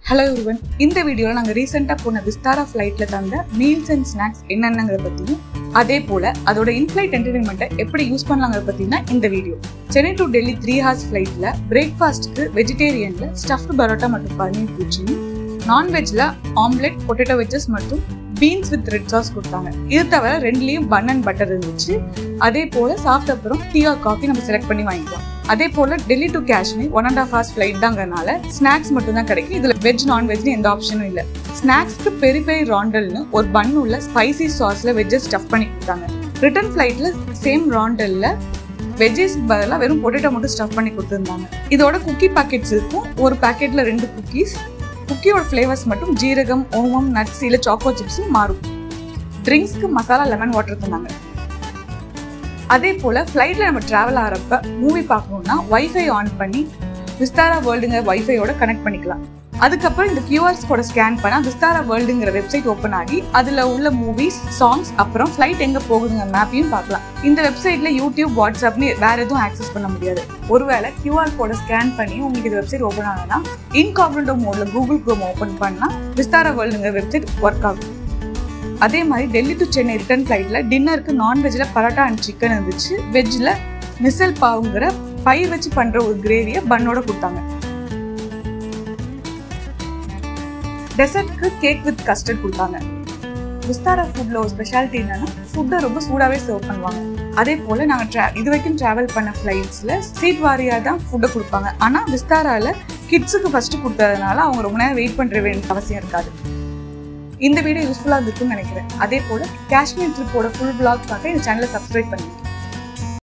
hello ஒருவன் இந்த வீடியோவில் நாங்கள் ரீசெண்டாக போன விஸ்தாரா ஃப்ளைட்டில் தந்த மீல்ஸ் அண்ட் ஸ்நாக்ஸ் என்னென்னங்கிறத பற்றியும் அதே போல் அதோட இன்ஃப்ளைட் என்டர்டைன்மெண்ட்டை எப்படி யூஸ் பண்ணலாங்கிறத பற்றினா இந்த video Chennai to Delhi three hours ஃப்ளைட்டில் பிரேக்ஃபாஸ்ட்டுக்கு வெஜிடேரியனில் ஸ்டஃப்டு பரோட்டா மற்றும் பன்னீர் பூச்சியும் நான்வெஜ்ல ஆம்லெட் பொட்டேட்டோ வெஜஸ் மற்றும் பீன்ஸ் வித் ரெட் சாஸ் கொடுத்தாங்க இது தவிர ரெண்டுலேயும் பன் அண்ட் பட்டர் இருந்துச்சு அதே போல் சாப்பிட்ட அப்புறம் டீ ஆர் காஃபி நம்ம செலக்ட் பண்ணி வாங்கிக்கலாம் அதே போல் Delhi to Kashmir one and half hours flight தாங்கிறனால ஸ்நாக்ஸ் மட்டும் தான் கிடைக்கும் இதில் வெஜ் நான்வெஜ்னு எந்த ஆப்ஷனும் இல்லை ஸ்நாக்ஸ்க்கு பெரி பெரி ராண்டல்னு ஒரு பன் உள்ள ஸ்பைசி சாஸில் வெஜ்ஜஸ் ஸ்டஃப் பண்ணி கொடுத்தாங்க ரிட்டர்ன் ஃப்ளைட்டில் சேம் ராண்டலில் வெஜ்ஜஸ் பதிலாக வெறும் பொட்டேட்டோ மட்டும் ஸ்டஃப் பண்ணி கொடுத்துருந்தாங்க இதோட குக்கி பாக்கெட்ஸ் இருக்கும் ஒரு பாக்கெட்டில் ரெண்டு குக்கீஸ் குக்கியோட ஃப்ளேவர்ஸ் மட்டும் ஜீரகம் ஓமம் நட்ஸ் இல்லை சாக்கோ சிப்ஸும் மாறும் ட்ரிங்க்ஸ்க்கு மசாலா லெமன் வாட்டர் தந்தாங்க அதே போல் ஃப்ளைட்டில் நம்ம ட்ராவல் ஆகிறப்ப மூவி பார்க்கணுன்னா வைஃபை ஆன் பண்ணி விஸ்தாரா வேர்ல்டுங்கிற வைஃபையோட கனெக்ட் பண்ணிக்கலாம் அதுக்கப்புறம் இந்த கியூஆர்ஸ் கோட ஸ்கேன் பண்ணால் விஸ்தாரா வேர்ல்டுங்கிற வெப்சைட் ஓப்பன் ஆகி அதில் உள்ள மூவிஸ் சாங்ஸ் அப்புறம் ஃப்ளைட் எங்கே போகுதுங்க மேப்பையும் பார்க்கலாம் இந்த வெப்சைட்டில் யூடியூப் வாட்ஸ்அப்னு வேற எதுவும் ஆக்சஸ் பண்ண முடியாது ஒருவேளை கியூஆர் கோட ஸ்கேன் பண்ணி உங்களுக்கு இந்த வெப்சைட் ஓப்பன் ஆகுதுன்னா இன்காக்னட்டோ மோடில் கூகுள் க்ரோம் ஓப்பன் பண்ணால் விஸ்தாரா வேர்ல்டுங்கிற வெப்சைட் ஒர்க் ஆகும் அதே மாதிரி டெல்லி டு சென்னை ரிட்டர்ன் ஃப்ளைட்டில் டின்னருக்கு நான்வெஜ்ஜில் பரோட்டா அண்ட் சிக்கன் இருந்துச்சு வெஜ்ஜில் மிசல் பாவுங்கிற பயிர் வச்சு பண்ணுற ஒரு கிரேவியை பன்னோட கொடுத்தாங்க டெசர்ட்க்கு கேக் வித் கஸ்டர்ட் கொடுத்தாங்க விஸ்தாரா ஃபுட்டில் ஒரு ஸ்பெஷாலிட்டி என்னன்னா ஃபுட்டை ரொம்ப சூடாகவே சர்வ் பண்ணுவாங்க அதே போல் நாங்கள் ட்ரா இது வரைக்கும் ட்ராவல் பண்ண ஃப்ளைட்ஸில் சீட் வாரியாக தான் ஃபுட்டை கொடுப்பாங்க ஆனால் விஸ்தாராவில் கிட்ஸுக்கு ஃபஸ்ட்டு கொடுத்ததுனால அவங்க ரொம்ப நேரம் வெயிட் பண்ணுற வேண்டிய அவசியம் இருக்காது இந்த வீடியோ யூஸ்ஃபுல்லாக இருக்கும்னு நினைக்கிறேன் அதே போல் காஷ்மீர் ட்ரிப்போட ஃபுல் பிளாக் பார்க்க இந்த சேனலை சப்ஸ்கிரைப் பண்ணிட்டு